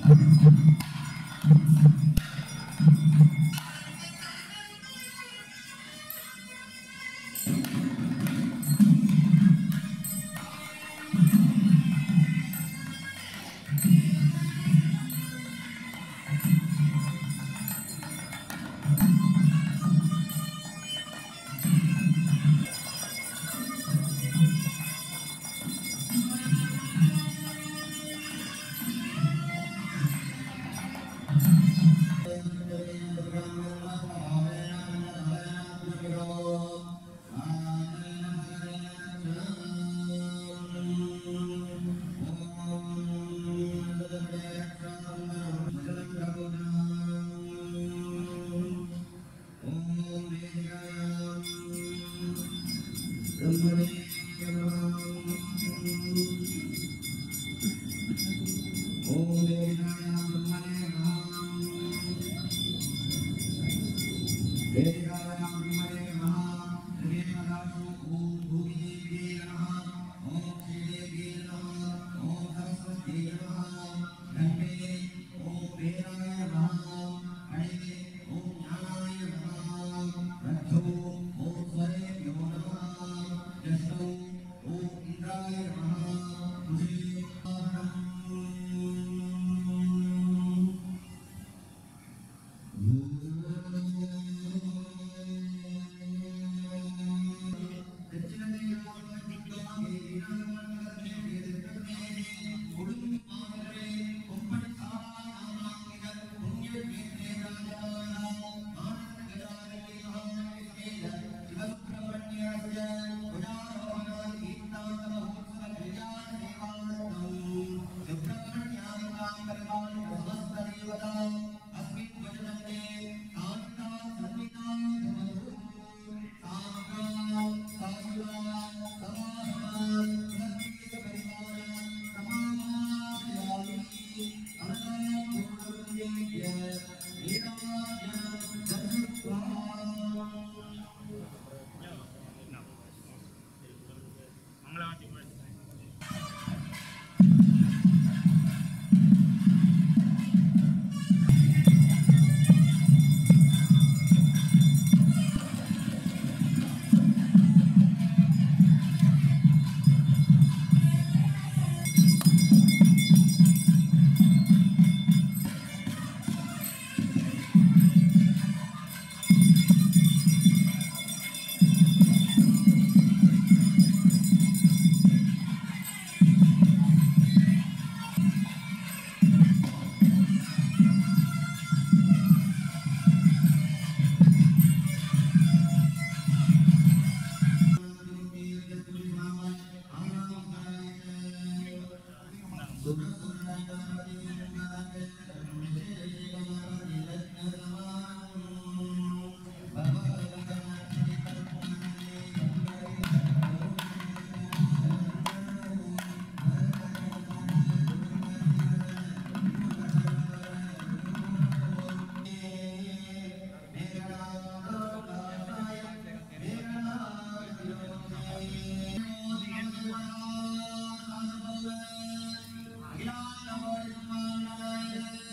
அகிலாண்ட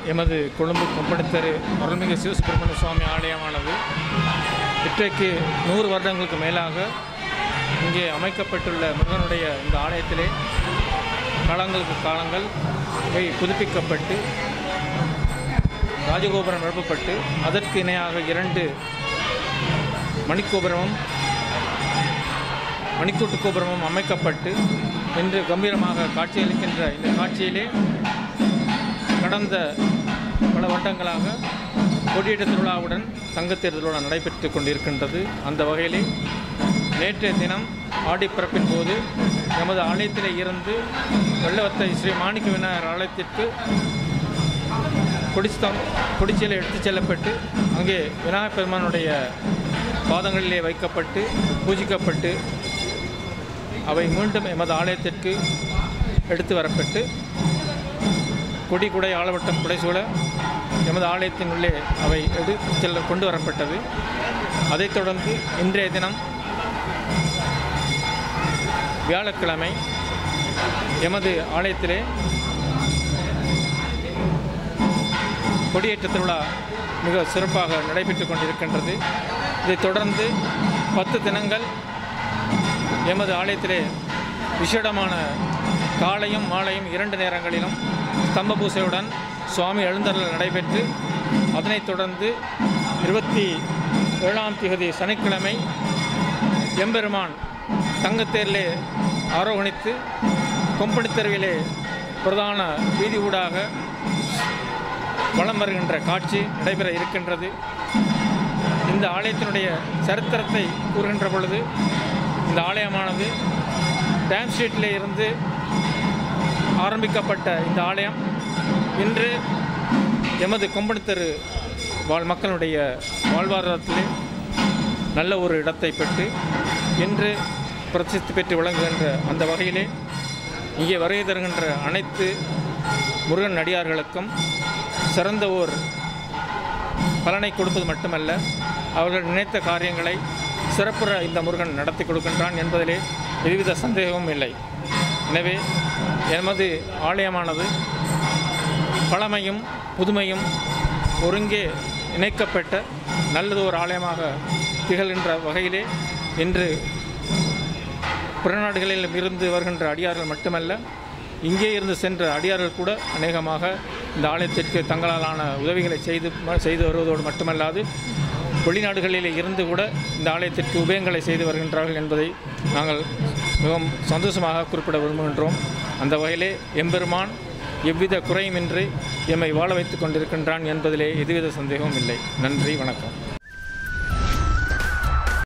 எமது கொழும்பு கொம்பனத்தெரு அருள்மிகு சிவசுப்பிரமணிய சுவாமி ஆலயமானது இன்றைக்கு நூறு வருடங்களுக்கு மேலாக இங்கே அமைக்கப்பட்டுள்ள முருகனுடைய இந்த ஆலயத்திலே காலங்களுக்கு காலங்கள் இவை புதுப்பிக்கப்பட்டு ராஜகோபுரம் எழுப்பப்பட்டு அதற்கு இணையாக இரண்டு மணிக்கோபுரமும் மணிக்கூட்டு கோபுரமும் அமைக்கப்பட்டு இன்று கம்பீரமாக காட்சியளிக்கின்ற இந்த காட்சியிலே கடந்த பல வருடங்களாக கொடியேற்ற திருவிழாவுடன் தங்கத்தேர் திருவிழா நடைபெற்று கொண்டிருக்கின்றது அந்த வகையிலே நேற்றைய தினம் ஆடிப்பிறப்பின் போது எமது ஆலயத்திலே இருந்து வெள்ளவத்தை ஸ்ரீ மாணிக்க விநாயகர் ஆலயத்திற்கு கொடிஸ்தம் கொடிச்சீலை எடுத்துச் செல்லப்பட்டு அங்கே விநாயகப் பெருமானுடைய பாதங்களிலே வைக்கப்பட்டு பூஜிக்கப்பட்டு அவை மீண்டும் எமது ஆலயத்திற்கு எடுத்து வரப்பட்டு கொடி குடை ஆலவட்டம் புடைசூழ எமது ஆலயத்தின் உள்ளே அவை எடு செல்ல கொண்டு வரப்பட்டது அதைத் தொடர்ந்து இன்றைய தினம் வியாழக்கிழமை எமது ஆலயத்திலே கொடியேற்ற திருவிழா மிக சிறப்பாக நடைபெற்று கொண்டிருக்கின்றது இதைத் தொடர்ந்து பத்து தினங்கள் எமது ஆலயத்திலே விசேடமான காலையும் மாலையும் இரண்டு நேரங்களிலும் ஸ்தம்ப பூசையுடன் சுவாமி எழுந்தருள் நடைபெற்று அதனைத் தொடர்ந்து இருபத்தி ஏழாம் திகதி சனிக்கிழமை எம்பெருமான் தங்கத்தேரிலே ஆரோகணித்து கொம்பனி தெருவிலே பிரதான வீதி ஊடாக வலம் வருகின்ற காட்சி நடைபெற இருக்கின்றது இந்த ஆலயத்தினுடைய சரித்திரத்தை கூறுகின்ற பொழுது இந்த ஆலயமானது டேம் ஸ்ட்ரீட்டில் இருந்து ஆரம்பிக்கப்பட்ட இந்த ஆலயம் இன்று எமது கொம்பனத்தெரு வாழ் மக்களுடைய வாழ்வாதாரத்திலே நல்ல ஒரு இடத்தை பெற்று இன்று பிரசித்தி பெற்று விளங்குகின்ற அந்த வகையிலே இங்கே வருகை தருகின்ற அனைத்து முருகன் அடியார்களுக்கும் சிறந்த ஓர் பலனை கொடுப்பது மட்டுமல்ல அவர்கள் நினைத்த காரியங்களை சிறப்புற இந்த முருகன் நடத்தி கொடுக்கின்றான் என்பதிலே எதுவித சந்தேகமும் இல்லை எனவே எமது ஆலயமானது பழமையும் புதுமையும் ஒருங்கே இணைக்கப்பட்ட நல்லது ஒரு ஆலயமாக திகழ்கின்ற வகையிலே இன்று பிறநாடுகளில் இருந்து வருகின்ற அடியார்கள் மட்டுமல்ல இங்கே இருந்து சென்ற அடியார்கள் கூட அநேகமாக இந்த ஆலயத்திற்கு தங்களாலான உதவிகளை செய்து செய்து வருவதோடு மட்டுமல்லாது வெளிநாடுகளில் இருந்து கூட இந்த ஆலயத்திற்கு உபயங்களை செய்து வருகின்றார்கள் என்பதை நாங்கள் மிகவும் சந்தோஷமாக குறிப்பிட விரும்புகின்றோம் அந்த வகையிலே எம்பெருமான் எவ்வித குறையுமின்றி எம்மை வாழ வைத்துக் கொண்டிருக்கின்றான் என்பதிலே எதுவித சந்தேகமும் இல்லை நன்றி வணக்கம்